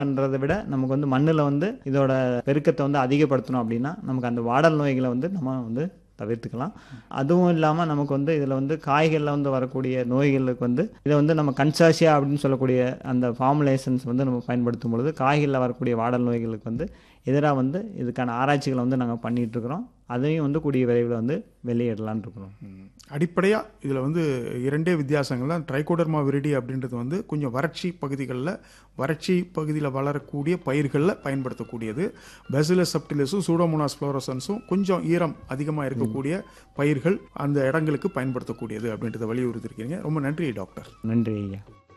பண்றதை விட நமக்கு வந்து மண்ணில் வந்து இதோட பெருக்கத்தை வந்து அதிகப்படுத்தணும் அப்படின்னா நமக்கு அந்த வாடல் நோய்களை வந்து நம்ம வந்து தவிர்த்துக்கலாம் அதுவும் இல்லாமல் நமக்கு வந்து இதில் வந்து காய்களில் வந்து வரக்கூடிய நோய்களுக்கு வந்து இதை வந்து நம்ம கன்சாசியா அப்படின்னு சொல்லக்கூடிய அந்த ஃபார்முலேஷன்ஸ் வந்து நம்ம பயன்படுத்தும் பொழுது காய்களில் வரக்கூடிய வாடல் நோய்களுக்கு வந்து எதிராக வந்து இதுக்கான ஆராய்ச்சிகளை வந்து நாங்கள் பண்ணிட்டு இருக்கிறோம் அதையும் வந்து கூடிய விரைவில் வந்து வெளியிடலான்னு இருக்கிறோம் அடிப்படையாக இதில் வந்து இரண்டே வித்தியாசங்கள் தான் ட்ரைகோடர்மா விரிடி அப்படின்றது வந்து கொஞ்சம் வறட்சி பகுதிகளில் வறட்சி பகுதியில் வளரக்கூடிய பயிர்களில் பயன்படுத்தக்கூடியது பெசிலஸ் சப்டிலஸும் சூடோமோனாஸ் ஃப்ளோரசன்ஸும் கொஞ்சம் ஈரம் அதிகமாக இருக்கக்கூடிய பயிர்கள் அந்த இடங்களுக்கு பயன்படுத்தக்கூடியது அப்படின்றத வலியுறுத்திருக்கீங்க ரொம்ப நன்றி டாக்டர் நன்றி ஐயா